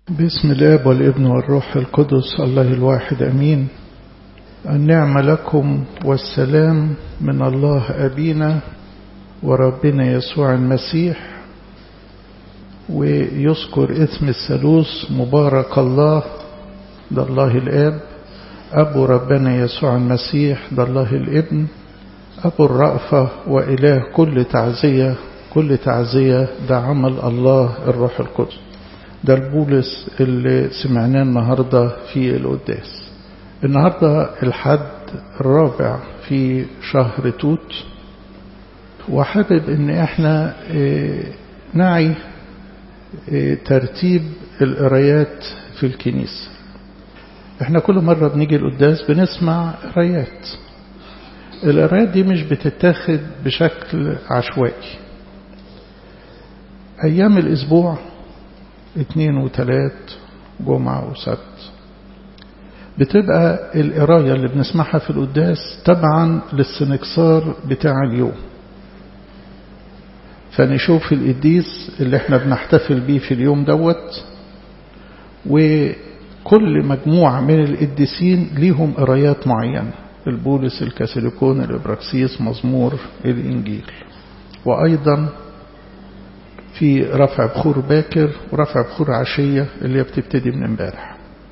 بسم الاب والابن والروح القدس الله الواحد امين النعم لكم والسلام من الله ابينا وربنا يسوع المسيح ويذكر اسم الثالوث مبارك الله ده الله الاب ابو ربنا يسوع المسيح ده الله الابن ابو الرأفة واله كل تعزية كل تعزية ده عمل الله الروح القدس ده البولس اللي سمعناه النهاردة في القداس النهاردة الحد الرابع في شهر توت وحابب ان احنا نعي ترتيب القرايات في الكنيسة احنا كل مرة بنيجي القداس بنسمع قرايات القرايات دي مش بتتاخد بشكل عشوائي ايام الاسبوع اثنين وثلاث جمعة وسبت بتبقى القراية اللي بنسمعها في القداس تبعا للسنكسار بتاع اليوم فنشوف القديس اللي احنا بنحتفل بيه في اليوم دوت وكل مجموعة من القديسين ليهم قرايات معينة البولس الكاثوليكون الابراكسيس مزمور الانجيل وايضا في رفع بخور باكر ورفع بخور عشية اللي هي بتبتدي من امبارح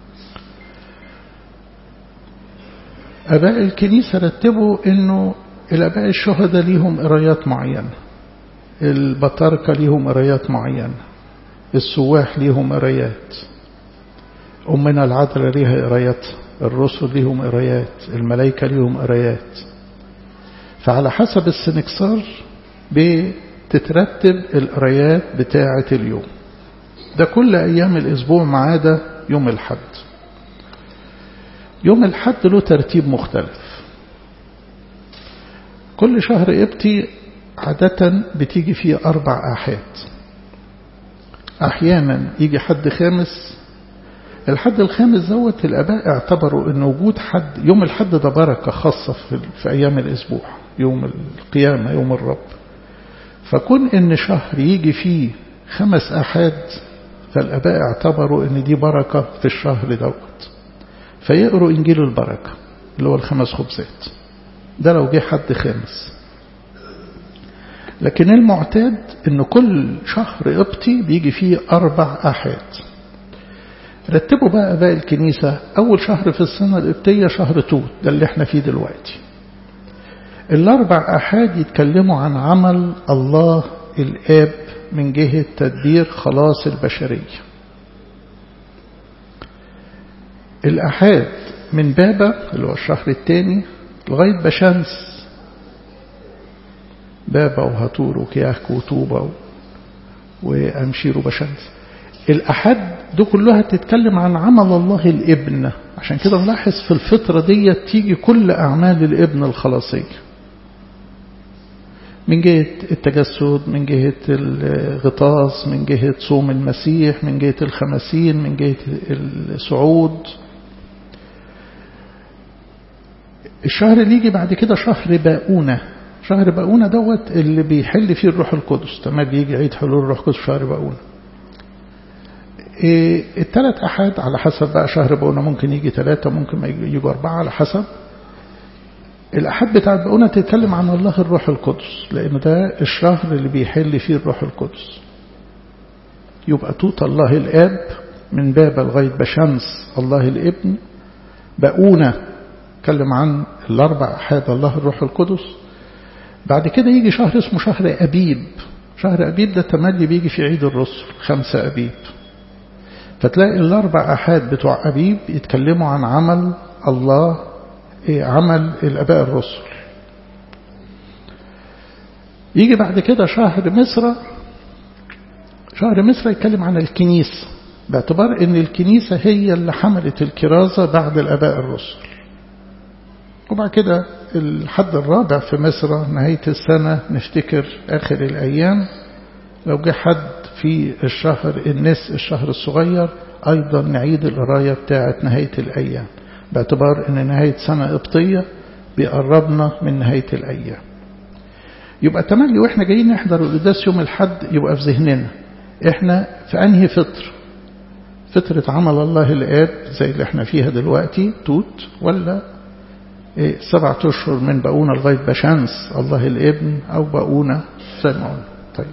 أباء الكنيسة رتبوا أنه الأباء الشهداء ليهم قرايات معينة البطاركة ليهم قرايات معينة السواح ليهم قرايات أمنا العذراء ليها قرايات الرسل ليهم قرايات الملائكة ليهم قرايات فعلى حسب السنكسار تترتب القرايات بتاعة اليوم ده كل أيام الأسبوع ما عدا يوم الحد يوم الحد له ترتيب مختلف كل شهر إبتي عادة بتيجي فيه أربع آحاد أحيانا يجي حد خامس الحد الخامس دوت الآباء اعتبروا أن وجود حد يوم الحد ده بركة خاصة في, في أيام الأسبوع يوم القيامة يوم الرب فكون ان شهر يجي فيه خمس احاد فالاباء اعتبروا ان دي بركة في الشهر دوت فيقروا انجيل البركة اللي هو الخمس خبزات ده لو جه حد خامس لكن المعتاد ان كل شهر قبطي بيجي فيه اربع احاد رتبوا بقى اباء الكنيسة اول شهر في السنة القبطية شهر توت ده اللي احنا فيه دلوقتي الأربع أحاد يتكلموا عن عمل الله الآب من جهة تدبير خلاص البشرية الأحاد من بابا اللي هو الشهر الثاني لغاية بشمس بابا وهطور وكياك وطوبة وأمشير وبشمس الأحد دي كلها تتكلم عن عمل الله الابن عشان كده نلاحظ في الفترة دي تيجي كل أعمال الابن الخلاصية من جهة التجسد من جهة الغطاس من جهة صوم المسيح من جهة الخمسين من جهة الصعود الشهر اللي يجي بعد كده شهر باؤونة شهر باؤونة دوت اللي بيحل فيه الروح القدس تمام بيجي عيد حلول الروح القدس شهر باؤونة إيه الثلاث أحد على حسب بقى شهر باؤونة ممكن يجي ثلاثة ممكن ما يجوا أربعة على حسب الأحد بتاع البقونة تتكلم عن الله الروح القدس لأن ده الشهر اللي بيحل فيه الروح القدس يبقى توت الله الآب من باب لغاية بشمس الله الابن بقونة تكلم عن الأربع أحاد الله الروح القدس بعد كده يجي شهر اسمه شهر أبيب شهر أبيب ده تملي بيجي في عيد الرسل خمسة أبيب فتلاقي الأربع أحاد بتوع أبيب يتكلموا عن عمل الله عمل الأباء الرسل يجي بعد كده شهر مصر شهر مصر يتكلم عن الكنيسة باعتبار ان الكنيسة هي اللي حملت الكرازة بعد الأباء الرسل وبعد كده الحد الرابع في مصر نهاية السنة نفتكر آخر الأيام لو جه حد في الشهر النس الشهر الصغير أيضا نعيد القراية بتاعة نهاية الأيام باعتبار ان نهاية سنة قبطية بيقربنا من نهاية الأيام يبقى تملي واحنا جايين نحضر القداس يوم الحد يبقى في ذهننا احنا في انهي فطر فترة عمل الله الآب زي اللي احنا فيها دلوقتي توت ولا إيه سبعة أشهر من بقونا لغاية بشانس الله الابن أو بقونا زي ما قلنا طيب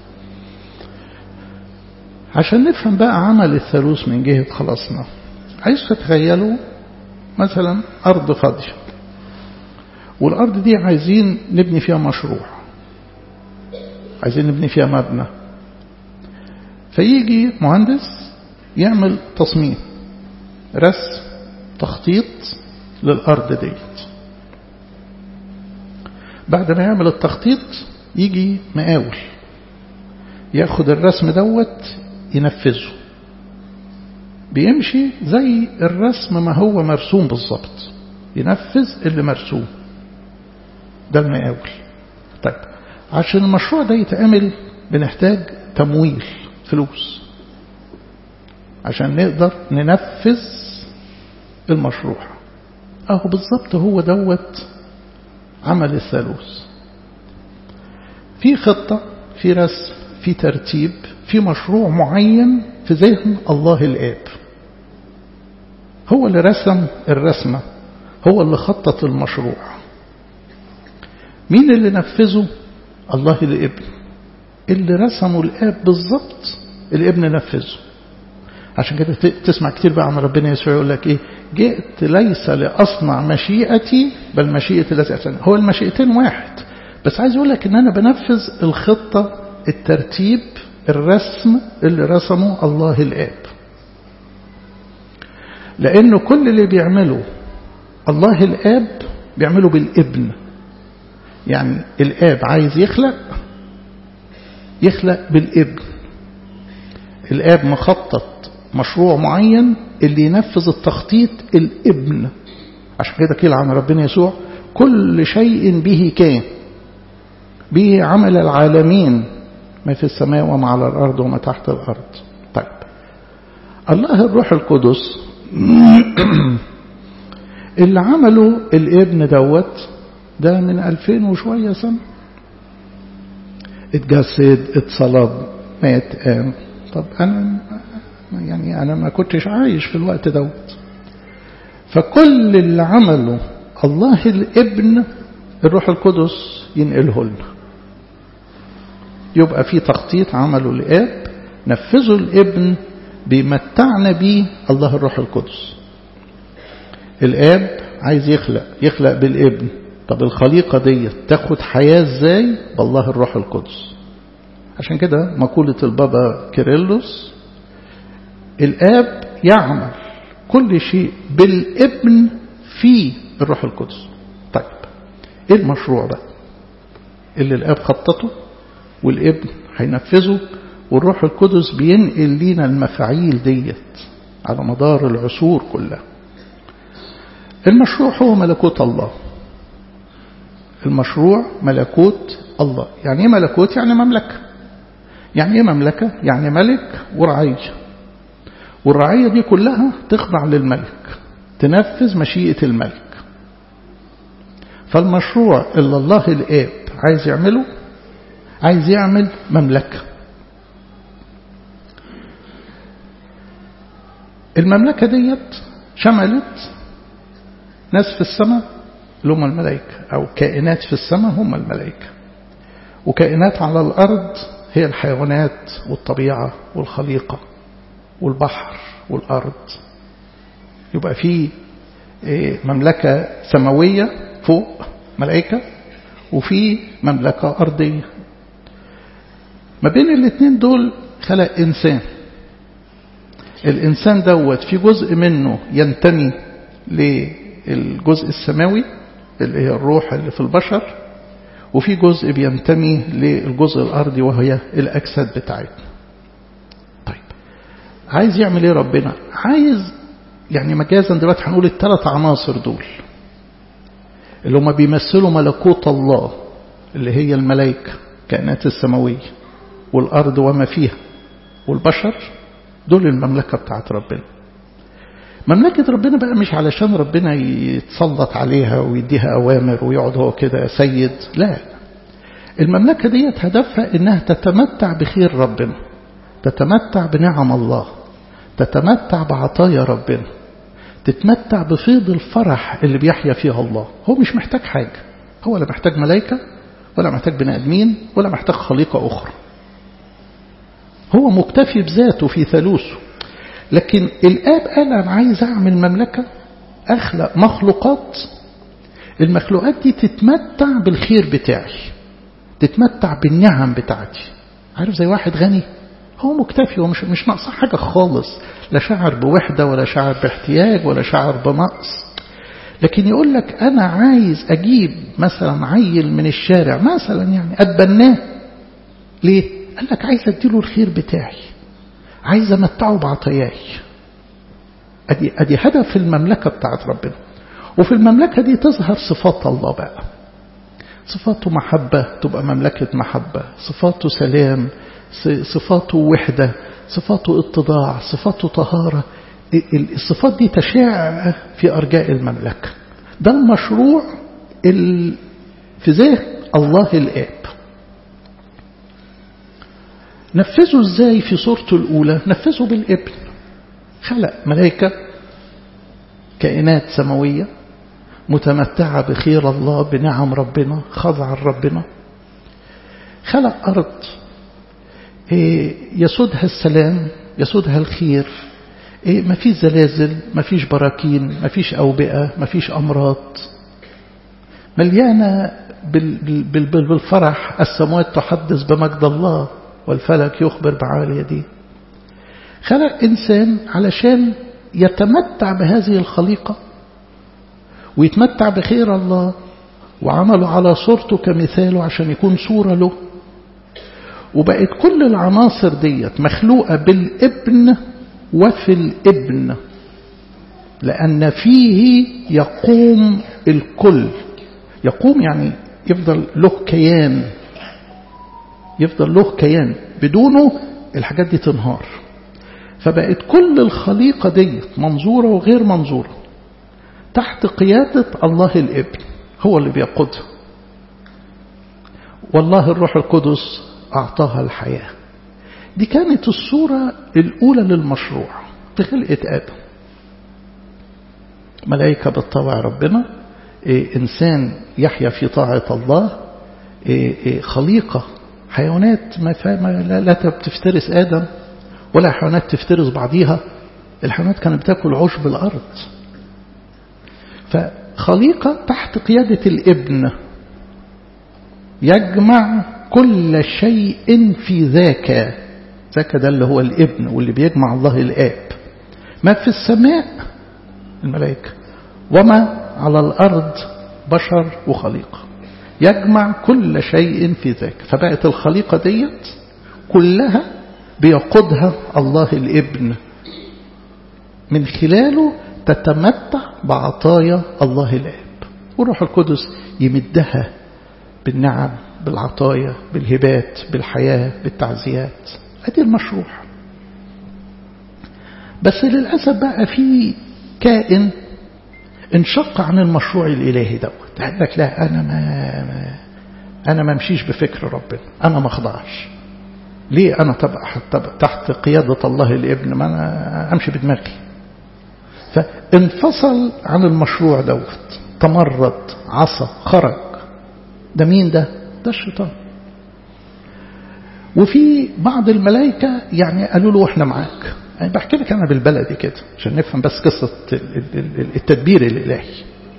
عشان نفهم بقى عمل الثالوث من جهة خلاصنا عايز تتخيلوا مثلا أرض فاضية والأرض دي عايزين نبني فيها مشروع عايزين نبني فيها مبنى فيجي مهندس يعمل تصميم رسم تخطيط للأرض ديت بعد ما يعمل التخطيط يجي مقاول ياخد الرسم دوت ينفذه بيمشي زي الرسم ما هو مرسوم بالظبط ينفذ اللي مرسوم ده المقاول طيب عشان المشروع ده يتعمل بنحتاج تمويل فلوس عشان نقدر ننفذ المشروع اهو بالظبط هو دوت عمل الثالوث في خطة في رسم في ترتيب في مشروع معين في ذهن الله الآب هو اللي رسم الرسمة هو اللي خطط المشروع مين اللي نفذه الله الابن اللي رسمه الآب بالظبط الابن نفذه عشان كده تسمع كتير بقى عن ربنا يسوع يقول لك ايه جئت ليس لأصنع مشيئتي بل مشيئة التي أرسلني هو المشيئتين واحد بس عايز يقول لك ان انا بنفذ الخطة الترتيب الرسم اللي رسمه الله الآب لأنه كل اللي بيعمله الله الآب بيعمله بالابن يعني الآب عايز يخلق يخلق بالابن الآب مخطط مشروع معين اللي ينفذ التخطيط الابن عشان كده كده عن ربنا يسوع كل شيء به كان به عمل العالمين ما في السماء وما على الأرض وما تحت الأرض طيب الله الروح القدس اللي عمله الابن دوت ده من ألفين وشوية سنة اتجسد اتصلب مات قام طب أنا يعني أنا ما كنتش عايش في الوقت دوت فكل اللي عمله الله الابن الروح القدس ينقله لنا يبقى في تخطيط عمله الاب نفذه الابن بيمتعنا بيه الله الروح القدس الاب عايز يخلق يخلق بالابن طب الخليقة دي تاخد حياة ازاي بالله الروح القدس عشان كده مقولة البابا كيرلس الاب يعمل كل شيء بالابن في الروح القدس طيب ايه المشروع ده اللي الاب خططه والابن هينفذه والروح القدس بينقل لينا المفاعيل ديت على مدار العصور كلها المشروع هو ملكوت الله المشروع ملكوت الله يعني ايه ملكوت يعني مملكة يعني ايه مملكة يعني ملك ورعية والرعية دي كلها تخضع للملك تنفذ مشيئة الملك فالمشروع اللي الله الآب عايز يعمله عايز يعمل مملكة المملكة ديت شملت ناس في السماء اللي هم الملائكة أو كائنات في السماء هم الملائكة وكائنات على الأرض هي الحيوانات والطبيعة والخليقة والبحر والأرض يبقى في مملكة سماوية فوق ملائكة وفي مملكة أرضية ما بين الاثنين دول خلق إنسان الإنسان دوت في جزء منه ينتمي للجزء السماوي اللي هي الروح اللي في البشر وفي جزء بينتمي للجزء الأرضي وهي الأجساد بتاعتنا طيب عايز يعمل ايه ربنا عايز يعني مجازا دلوقتي هنقول الثلاث عناصر دول اللي هم بيمثلوا ملكوت الله اللي هي الملائكة كائنات السماوية والأرض وما فيها والبشر دول المملكة بتاعت ربنا مملكة ربنا بقى مش علشان ربنا يتسلط عليها ويديها أوامر ويقعد هو كده سيد لا المملكة ديت هدفها إنها تتمتع بخير ربنا تتمتع بنعم الله تتمتع بعطايا ربنا تتمتع بفيض الفرح اللي بيحيا فيها الله هو مش محتاج حاجة هو لا محتاج ملائكة ولا محتاج بني آدمين ولا محتاج خليقة أخرى هو مكتفي بذاته في ثالوثه لكن الآب قال أنا عايز أعمل مملكة أخلق مخلوقات المخلوقات دي تتمتع بالخير بتاعي تتمتع بالنعم بتاعتي عارف زي واحد غني هو مكتفي ومش مش ناقصه حاجة خالص لا شعر بوحدة ولا شعر باحتياج ولا شعر بنقص لكن يقول لك أنا عايز أجيب مثلا عيل من الشارع مثلا يعني أتبناه ليه؟ قال لك عايز أديله الخير بتاعي عايز أمتعه بعطياي أدي, أدي هدف المملكة بتاعت ربنا وفي المملكة دي تظهر صفات الله بقى صفاته محبة تبقى مملكة محبة صفاته سلام صفاته وحدة صفاته اتضاع صفاته طهارة الصفات دي تشاع في أرجاء المملكة ده المشروع في ذهن الله الآب نفذه ازاي في صورته الأولى نفذه بالابن خلق ملائكة كائنات سماوية متمتعة بخير الله بنعم ربنا خضع ربنا خلق أرض يسودها السلام يسودها الخير ما فيش زلازل ما فيش براكين ما فيش أوبئة ما فيش أمراض مليانة بالفرح السماوات تحدث بمجد الله والفلك يخبر بعالي يديه خلق إنسان علشان يتمتع بهذه الخليقة ويتمتع بخير الله وعمله على صورته كمثاله عشان يكون صورة له وبقت كل العناصر ديت مخلوقة بالابن وفي الابن لأن فيه يقوم الكل يقوم يعني يفضل له كيان يفضل له كيان بدونه الحاجات دي تنهار فبقت كل الخليقة ديت منظورة وغير منظورة تحت قيادة الله الابن هو اللي بيقودها والله الروح القدس أعطاها الحياة دي كانت الصورة الأولى للمشروع في خلقة آدم ملائكة بتطوع ربنا إيه إنسان يحيا في طاعة الله إيه إيه خليقة حيوانات ما, ما لا, لا تفترس آدم ولا حيوانات تفترس بعضيها الحيوانات كانت بتاكل عشب الأرض فخليقة تحت قيادة الابن يجمع كل شيء في ذاك ذاك ده اللي هو الابن واللي بيجمع الله الآب ما في السماء الملائكة وما على الأرض بشر وخليقة يجمع كل شيء في ذاك فبقت الخليقة ديت كلها بيقودها الله الابن من خلاله تتمتع بعطايا الله الآب والروح القدس يمدها بالنعم بالعطايا بالهبات بالحياة بالتعزيات ادي المشروع بس للأسف بقى في كائن انشق عن المشروع الإلهي دوت قال لك لا أنا ما, ما أنا ما امشيش بفكر ربنا أنا ما اخضعش ليه أنا تبقى تحت قيادة الله الابن ما أنا أمشي بدماغي فانفصل عن المشروع دوت تمرد عصى خرج ده مين ده ده الشيطان وفي بعض الملائكة يعني قالوا له احنا معاك يعني بحكي لك انا بالبلدي كده عشان نفهم بس قصة التدبير الالهي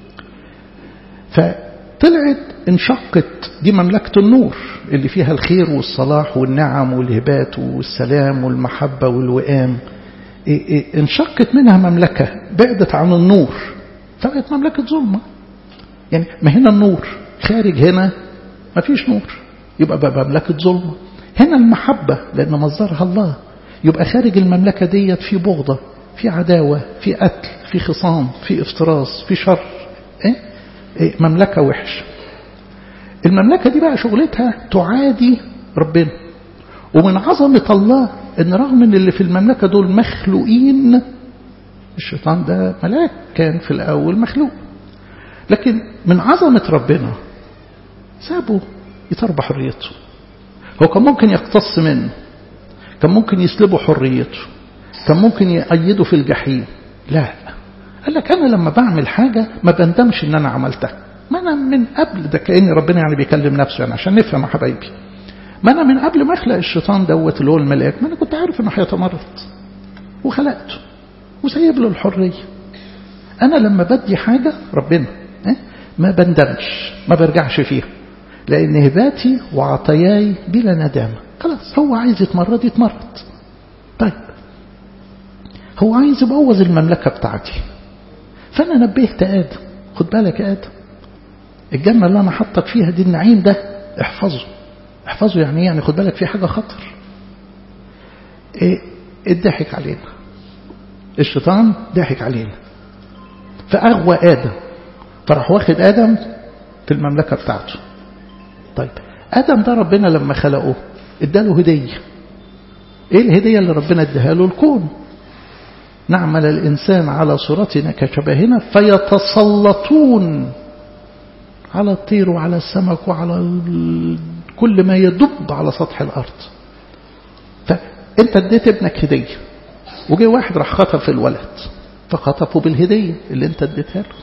فطلعت انشقت دي مملكة النور اللي فيها الخير والصلاح والنعم والهبات والسلام والمحبة والوئام انشقت منها مملكة بعدت عن النور فبقت مملكة ظلمة يعني ما هنا النور خارج هنا ما فيش نور يبقى بقى مملكة ظلمة هنا المحبة لأن مصدرها الله يبقى خارج المملكة ديت في بغضة في عداوة في قتل في خصام في افتراس في شر إيه؟ إيه مملكة وحش المملكة دي بقى شغلتها تعادي ربنا ومن عظمة الله ان رغم ان اللي في المملكة دول مخلوقين الشيطان ده ملاك كان في الأول مخلوق لكن من عظمة ربنا سابه يتربى حريته هو كان ممكن يقتص منه كان ممكن يسلبه حريته كان ممكن يأيده في الجحيم لا قال لك أنا لما بعمل حاجة ما بندمش إن أنا عملتها ما أنا من قبل ده كأن ربنا يعني بيكلم نفسه يعني عشان نفهم يا حبايبي ما أنا من قبل ما أخلق الشيطان دوت اللي هو الملاك ما أنا كنت عارف إنه هيتمرد وخلقته وسايب له الحرية أنا لما بدي حاجة ربنا ما بندمش ما برجعش فيها لأن هباتي وعطاياي بلا ندامة خلاص هو عايز يتمرد يتمرد طيب هو عايز يبوظ المملكة بتاعتي فأنا نبهت آدم خد بالك يا آدم الجنة اللي أنا حطك فيها دي النعيم ده احفظه احفظه يعني يعني خد بالك في حاجة خطر ايه الضحك علينا الشيطان ضحك علينا فأغوى آدم فراح واخد آدم في المملكة بتاعته طيب آدم ده ربنا لما خلقه اداله هدية ايه الهدية اللي ربنا اداها له الكون نعمل الإنسان على صورتنا كشبهنا فيتسلطون على الطير وعلى السمك وعلى كل ما يدب على سطح الأرض فأنت اديت ابنك هدية وجي واحد راح خطف الولد فخطفه بالهدية اللي انت اديتها له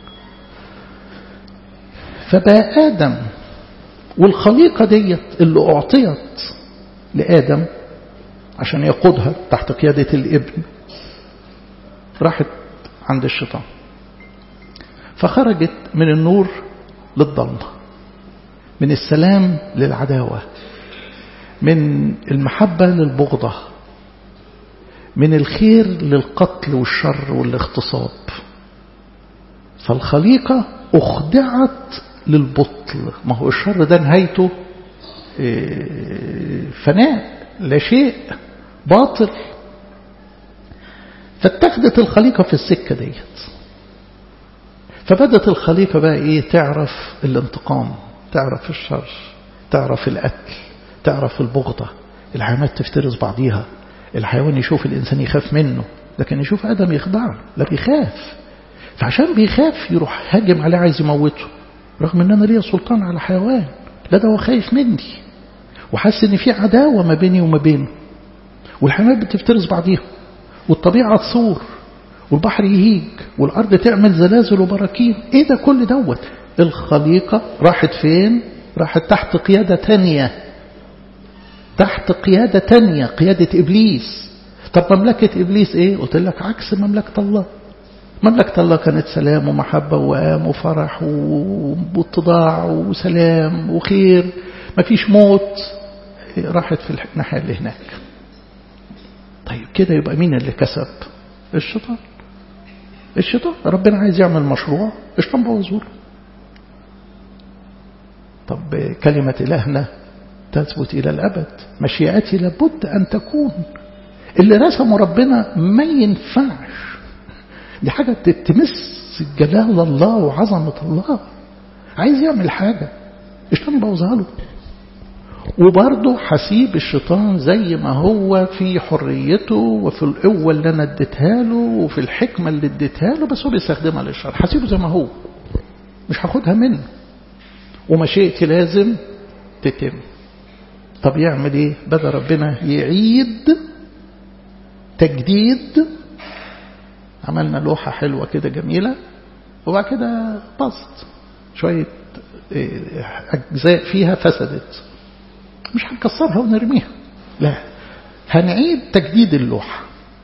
فبقى آدم والخليقة ديت اللي أعطيت لآدم عشان يقودها تحت قيادة الابن راحت عند الشيطان فخرجت من النور للضلمة من السلام للعداوة من المحبة للبغضة من الخير للقتل والشر والاغتصاب فالخليقة أخدعت للبطل ما هو الشر ده نهايته فناء لا شيء باطل فاتخذت الخليقة في السكة ديت فبدت الخليقة بقى ايه تعرف الانتقام تعرف الشر تعرف القتل تعرف البغضة الحيوانات تفترس بعضيها الحيوان يشوف الإنسان يخاف منه لكن يشوف آدم يخدعه لا بيخاف فعشان بيخاف يروح هاجم عليه عايز يموته رغم ان انا ليا سلطان على حيوان لا ده هو خايف مني وحاسس ان في عداوة ما بيني وما بينه والحيوانات بتفترس بعضيها والطبيعة تصور والبحر يهيج والأرض تعمل زلازل وبراكين ايه ده كل دوت الخليقة راحت فين راحت تحت قيادة تانية تحت قيادة تانية قيادة إبليس طب مملكة إبليس ايه قلت لك عكس مملكة الله مملكة الله كانت سلام ومحبة وقام وفرح واتضاع وسلام وخير مفيش موت راحت في الناحية اللي هناك طيب كده يبقى مين اللي كسب الشيطان الشيطان ربنا عايز يعمل مشروع الشيطان بوظه له طب كلمة إلهنا تثبت إلى الأبد مشيئتي لابد أن تكون اللي رسمه ربنا ما ينفعش دي حاجة تمس جلال الله وعظمة الله عايز يعمل حاجة الشيطان يبوظها له وبرضه حسيب الشيطان زي ما هو في حريته وفي القوة اللي أنا اديتها له وفي الحكمة اللي اديتها له بس هو بيستخدمها للشر حسيبه زي ما هو مش هاخدها منه ومشيئتي لازم تتم طب يعمل ايه بدأ ربنا يعيد تجديد عملنا لوحة حلوة كده جميلة وبعد كده باظت شوية أجزاء فيها فسدت مش هنكسرها ونرميها لا هنعيد تجديد اللوحة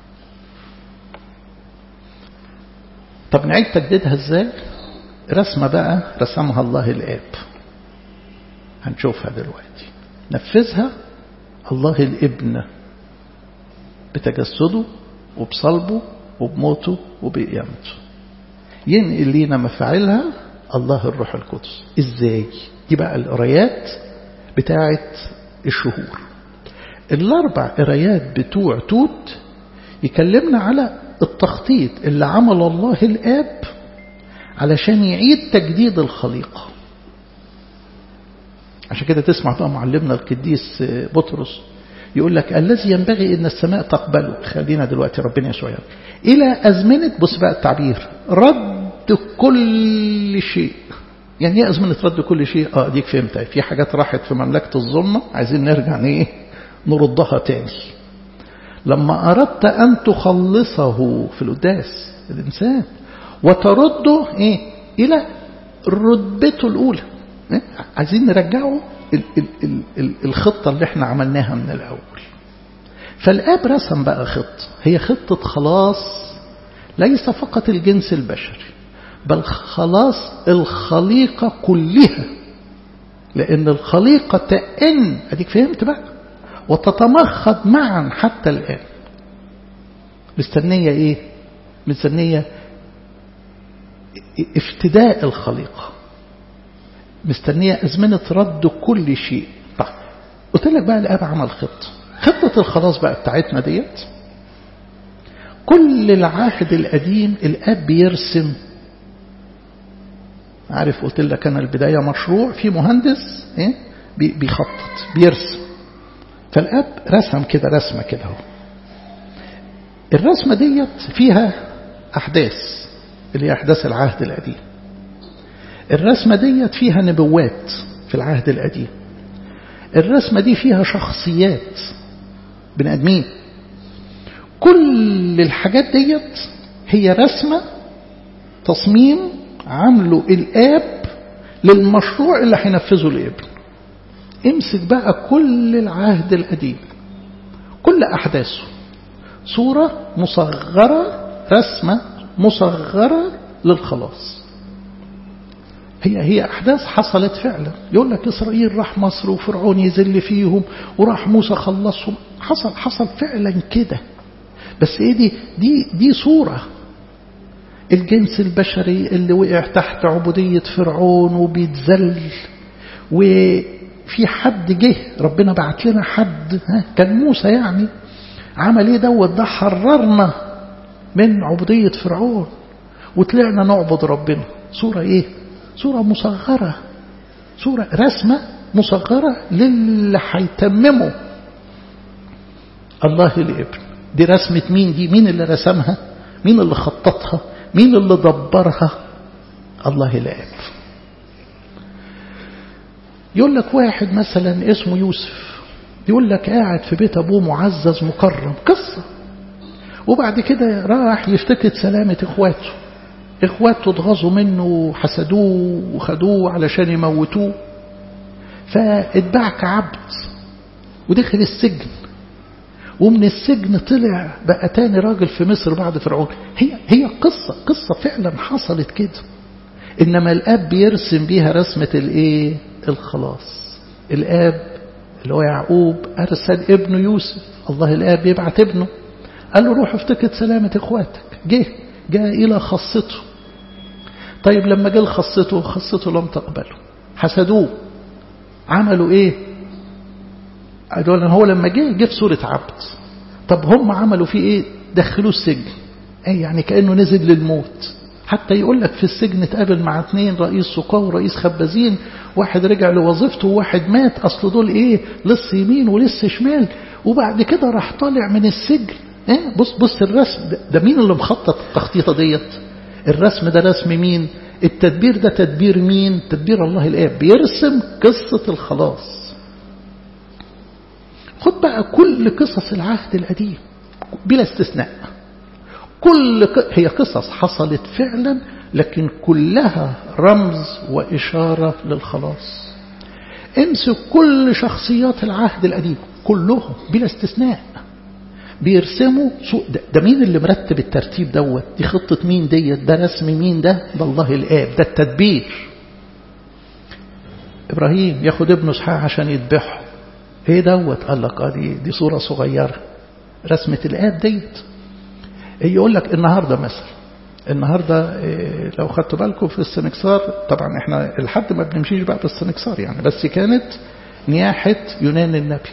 طب نعيد تجديدها ازاي رسمة بقى رسمها الله الآب هنشوفها دلوقتي نفذها الله الابن بتجسده وبصلبه وبموته وبقيامته ينقل لينا مفاعلها الله الروح القدس ازاي دي بقى القرايات بتاعه الشهور الاربع قرايات بتوع توت يكلمنا على التخطيط اللي عمل الله الاب علشان يعيد تجديد الخليقه عشان كده تسمع بقى معلمنا القديس بطرس يقول لك الذي ينبغي ان السماء تقبله خلينا دلوقتي ربنا يسوع يعني. الى ازمنه بص بقى التعبير رد كل شيء يعني ايه ازمنه رد كل شيء اه ديك فهمتها في حاجات راحت في مملكه الظلمه عايزين نرجع ايه نردها تاني لما أردت أن تخلصه في القداس الإنسان وترده إيه إلى رتبته الأولى إيه؟ عايزين نرجعه ال ال ال ال الخطة اللي احنا عملناها من الأول فالآب رسم بقى خطة هي خطة خلاص ليس فقط الجنس البشري بل خلاص الخليقة كلها لأن الخليقة تأن أديك فهمت بقى وتتمخض معا حتى الآن مستنية إيه مستنية افتداء الخليقة مستنية أزمنة رد كل شيء طيب قلت لك بقى الآب عمل خطة خطة الخلاص بقى بتاعتنا ديت كل العهد القديم الآب بيرسم عارف قلت لك أنا البداية مشروع في مهندس إيه؟ بيخطط بيرسم فالآب رسم كده رسمة كده اهو الرسمة ديت فيها أحداث اللي هي أحداث العهد القديم الرسمة ديت فيها نبوات في العهد القديم الرسمة دي فيها شخصيات بني آدمين كل الحاجات ديت هي رسمة تصميم عمله الآب للمشروع اللي هينفذه الابن امسك بقى كل العهد القديم كل أحداثه صورة مصغرة رسمة مصغرة للخلاص هي هي أحداث حصلت فعلا يقول لك إسرائيل راح مصر وفرعون يذل فيهم وراح موسى خلصهم حصل حصل فعلا كده بس ايه دي دي دي صورة الجنس البشري اللي وقع تحت عبودية فرعون وبيتذل وفي حد جه ربنا بعت لنا حد ها كان موسى يعني عمل ايه دوت ده حررنا من عبودية فرعون وطلعنا نعبد ربنا صورة ايه صورة مصغرة صورة رسمة مصغرة للي هيتممه الله الابن دي رسمة مين دي مين اللي رسمها مين اللي خططها مين اللي دبرها الله الاب يقول لك واحد مثلا اسمه يوسف يقول لك قاعد في بيت أبوه معزز مكرم قصة وبعد كده راح يفتقد سلامة إخواته إخواته اتغاظوا منه وحسدوه وخدوه علشان يموتوه فاتباع كعبد ودخل السجن ومن السجن طلع بقى تاني راجل في مصر بعد فرعون هي هي قصة قصة فعلا حصلت كده إنما الآب بيرسم بيها رسمة الإيه الخلاص الآب اللي هو يعقوب أرسل ابنه يوسف الله الآب يبعت ابنه قال له روح افتقد سلامة إخواتك جه جاء إلى خاصته طيب لما جه لخاصته خاصته لم تقبله حسدوه عملوا ايه قالوا هو لما جه جه في صورة عبد طب هم عملوا فيه ايه دخلوه السجن اي يعني كأنه نزل للموت حتى يقول لك في السجن اتقابل مع اثنين رئيس سقاة ورئيس خبازين واحد رجع لوظيفته وواحد مات اصل دول ايه لص يمين ولص شمال وبعد كده راح طالع من السجن ايه بص بص الرسم ده, ده مين اللي مخطط التخطيطه ديت الرسم ده رسم مين التدبير ده تدبير مين تدبير الله الآب بيرسم قصة الخلاص خد بقى كل قصص العهد القديم بلا استثناء كل هي قصص حصلت فعلا لكن كلها رمز وإشارة للخلاص امسك كل شخصيات العهد القديم كلهم بلا استثناء بيرسموا سوء ده, ده مين اللي مرتب الترتيب دوت دي خطة مين ديت ده رسم مين ده ده الله الآب ده التدبير إبراهيم ياخد ابنه اسحاق عشان يذبحه ايه دوت قال لك اه دي, دي صورة صغيرة رسمة الآب ديت يقول لك النهاردة مثلا النهاردة إيه لو خدتوا بالكم في السنكسار طبعا احنا لحد ما بنمشيش بقى في السنكسار يعني بس كانت نياحة يونان النبي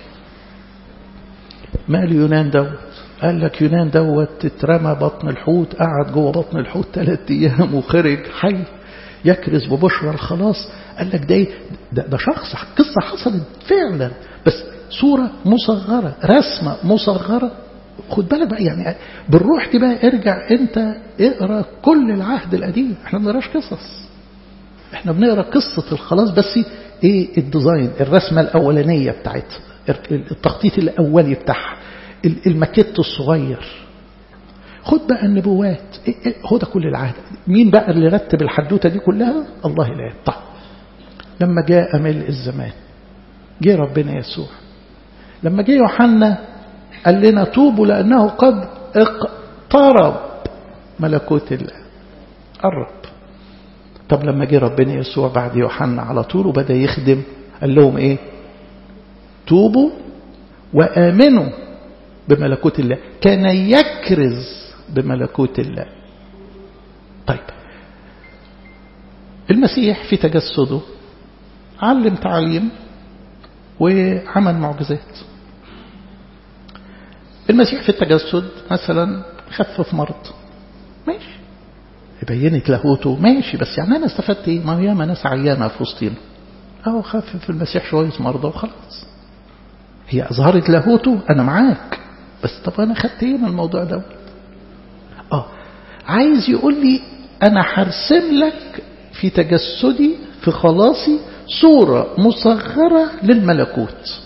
مال يونان دوت قال لك يونان دوت اترمى بطن الحوت قعد جوه بطن الحوت ثلاث ايام وخرج حي يكرز ببشرى الخلاص قال لك ده ده, ده شخص قصة حصلت فعلا بس صورة مصغرة رسمة مصغرة خد بالك بقى يعني بالروح دي بقى ارجع انت اقرا كل العهد القديم احنا ما بنقراش قصص احنا بنقرا قصة الخلاص بس ايه الديزاين الرسمة الأولانية بتاعتها التخطيط الأولي بتاعها المكت الصغير خد بقى النبوات هو ده كل العهد مين بقى اللي رتب الحدوته دي كلها الله الآب طيب لما جاء ملء الزمان جه ربنا يسوع لما جه يوحنا قال لنا توبوا لأنه قد اقترب ملكوت الله قرب طب لما جه ربنا يسوع بعد يوحنا على طول وبدأ يخدم قال لهم ايه توبوا وآمنوا بملكوت الله كان يكرز بملكوت الله طيب المسيح في تجسده علم تعليم وعمل معجزات المسيح في التجسد مثلا خفف مرض ماشي بينت لاهوته ماشي بس يعني انا استفدت ايه ما هي ياما ناس عيانه في وسطينا اهو خفف المسيح شويه مرضى وخلاص هي اظهرت لاهوته انا معاك بس طب انا خدت ايه من الموضوع ده اه عايز يقول لي انا هرسم لك في تجسدي في خلاصي صورة مصغرة للملكوت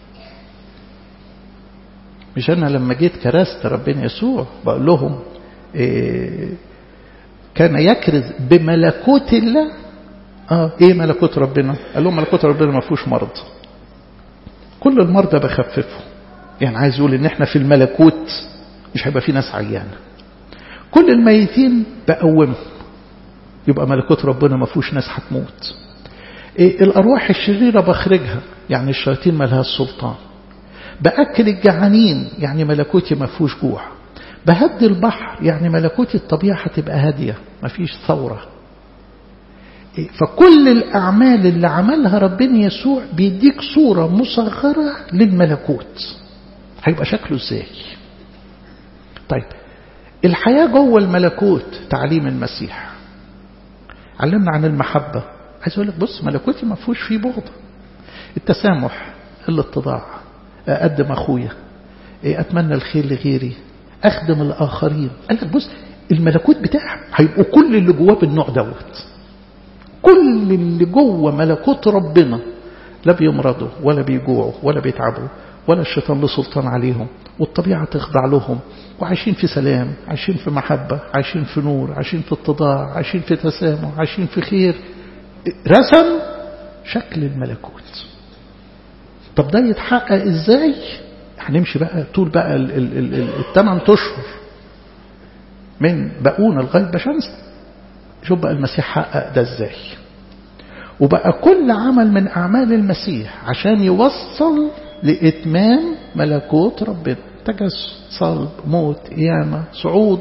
مش أنا لما جيت كرست ربنا يسوع بقول لهم إيه كان يكرز بملكوت الله اه ايه ملكوت ربنا قال لهم ملكوت ربنا ما فيهوش مرض كل المرضى بخففه يعني عايز يقول ان احنا في الملكوت مش هيبقى في ناس عيانه كل الميتين بقومهم يبقى ملكوت ربنا ما فيهوش ناس هتموت إيه الارواح الشريره بخرجها يعني الشياطين مالهاش سلطان باكل الجعانين يعني ملكوتي ما فيهوش جوع بهدي البحر يعني ملكوتي الطبيعه هتبقى هاديه ما فيش ثوره إيه فكل الاعمال اللي عملها ربنا يسوع بيديك صوره مصغره للملكوت هيبقى شكله ازاي طيب الحياه جوه الملكوت تعليم المسيح علمنا عن المحبه عايز اقول لك بص ملكوتي ما فيهوش فيه بغض التسامح الاتضاع اقدم اخويا اتمنى الخير لغيري اخدم الاخرين قال لك بص الملكوت بتاعها هيبقوا كل اللي جواه بالنوع دوت كل اللي جوه ملكوت ربنا لا بيمرضوا ولا بيجوعوا ولا بيتعبوا ولا الشيطان له سلطان عليهم والطبيعة تخضع لهم وعايشين في سلام عايشين في محبة عايشين في نور عايشين في اتضاع عايشين في تسامح عايشين في خير رسم شكل الملكوت طب ده يتحقق ازاي هنمشي بقى طول بقى الثمان اشهر من بقونا لغايه بشمس شوف بقى المسيح حقق ده ازاي وبقى كل عمل من اعمال المسيح عشان يوصل لاتمام ملكوت ربنا تجسد صلب موت قيامه صعود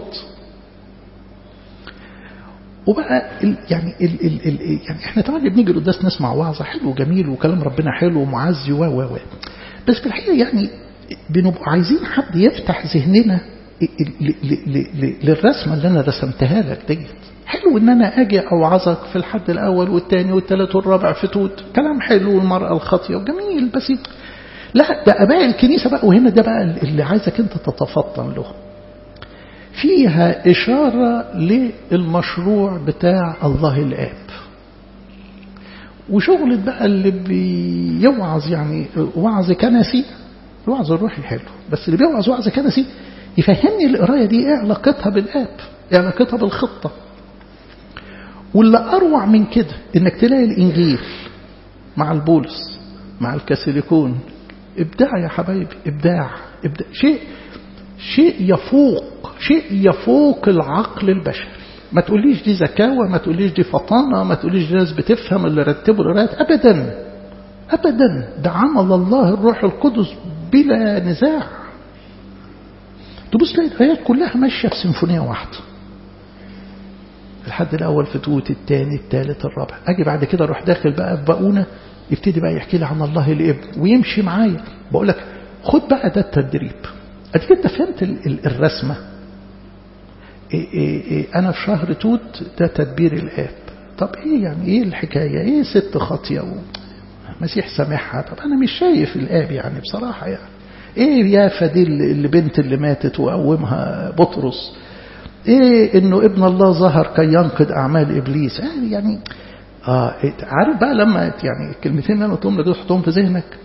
وبقى ال يعني ال ال ال يعني احنا طبعا بنيجي القداس نسمع وعظه حلو وجميل وكلام ربنا حلو ومعزي و و و بس في الحقيقه يعني بنبقى عايزين حد يفتح ذهننا للرسمه اللي انا رسمتها لك ديت حلو ان انا اجي اوعظك في الحد الاول والثاني والثالث والرابع في توت كلام حلو والمراه الخاطيه وجميل بس لا ده اباء الكنيسه بقى وهنا ده بقى اللي عايزك انت تتفطن له فيها إشارة للمشروع بتاع الله الآب وشغلة بقى اللي بيوعظ يعني وعظ كنسي الوعظ الروحي حلو بس اللي بيوعظ وعظ كنسي يفهمني القراية دي ايه علاقتها بالآب ايه علاقتها بالخطة واللي أروع من كده انك تلاقي الإنجيل مع البولس مع الكاثوليكون إبداع يا حبايبي إبداع, إبداع. شيء شيء يفوق شيء يفوق العقل البشري ما تقوليش دي زكاوة ما تقوليش دي فطانة ما تقوليش دي ناس بتفهم اللي رتبوا القراءات أبدا أبدا ده عمل الله الروح القدس بلا نزاع تبص تلاقي الآيات كلها ماشية في سيمفونية واحدة الحد الأول في توت الثاني الثالث الرابع أجي بعد كده أروح داخل بقى في بقونة يبتدي بقى يحكي لي عن الله الابن ويمشي معايا بقول لك خد بقى ده التدريب أديك أنت فهمت الرسمة إيه إيه إيه أنا في شهر توت ده تدبير الآب طب إيه يعني إيه الحكاية إيه ست خاطية مسيح سامحها طب أنا مش شايف الآب يعني بصراحة يعني إيه يا فدي اللي بنت اللي ماتت وقومها بطرس إيه إنه ابن الله ظهر كي ينقض أعمال إبليس آه يعني آه عارف بقى لما يعني الكلمتين اللي أنا قلتهم لك تحطهم في ذهنك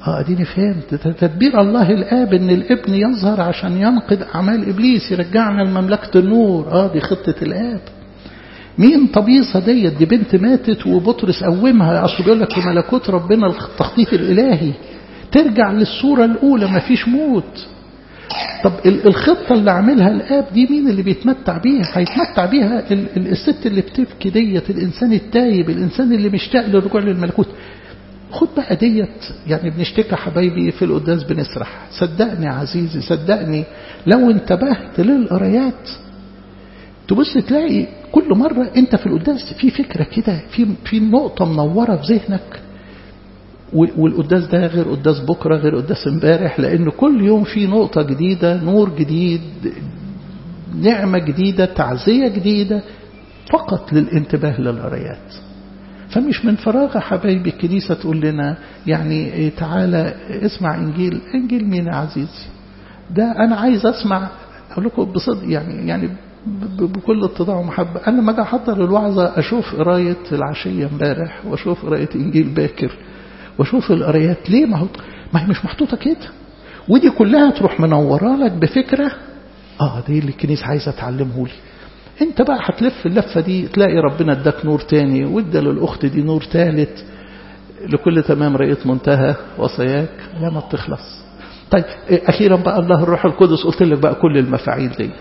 اه اديني فهمت تدبير الله الاب ان الابن يظهر عشان ينقض اعمال ابليس يرجعنا لمملكه النور اه دي خطه الاب مين طبيصه ديت دي بنت ماتت وبطرس قومها اصل بيقول لك في ملكوت ربنا التخطيط الالهي ترجع للصوره الاولى ما فيش موت طب الخطة اللي عاملها الآب دي مين اللي بيتمتع بيها هيتمتع بيها الست اللي بتبكي ديت الإنسان التايب الإنسان اللي مشتاق للرجوع للملكوت خد بقى ديت يعني بنشتكي حبايبي في القداس بنسرح صدقني يا عزيزي صدقني لو انتبهت للقرايات تبص تلاقي كل مرة انت في القداس في فكرة كده في في نقطة منورة في ذهنك والقداس ده غير قداس بكرة غير قداس امبارح لأن كل يوم في نقطة جديدة نور جديد نعمة جديدة تعزية جديدة فقط للانتباه للقرايات فمش من فراغ حبايبي الكنيسة تقول لنا يعني تعالى اسمع إنجيل إنجيل مين يا عزيزي ده أنا عايز أسمع أقول لكم بصدق يعني يعني بكل اتضاع ومحبة أنا لما أجي أحضر الوعظة أشوف قراية العشية امبارح وأشوف قراية إنجيل باكر واشوف القرايات ليه ما هو ما هي مش محطوطه كده ودي كلها تروح منوره لك بفكره اه دي اللي الكنيسه عايزه تعلمه لي انت بقى هتلف اللفه دي تلاقي ربنا اداك نور تاني وادى للاخت دي نور ثالث لكل تمام رأيت منتهى وصاياك لا ما بتخلص طيب اخيرا بقى الله الروح القدس قلت لك بقى كل المفاعيل ديت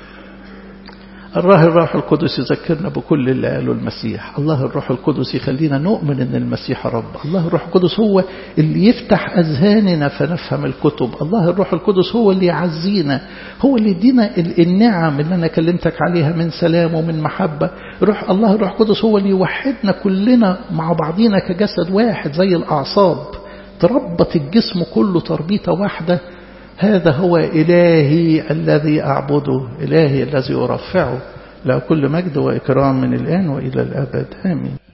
الله الروح القدس يذكرنا بكل اللي قاله المسيح الله الروح القدس يخلينا نؤمن ان المسيح رب الله الروح القدس هو اللي يفتح أذهاننا فنفهم الكتب الله الروح القدس هو اللي يعزينا هو اللي يدينا النعم اللي أنا كلمتك عليها من سلام ومن محبة روح الله الروح القدس هو اللي يوحدنا كلنا مع بعضينا كجسد واحد زي الأعصاب تربط الجسم كله تربيطة واحدة هذا هو إلهي الذي أعبده إلهي الذي أرفعه له كل مجد وإكرام من الآن وإلى الأبد آمين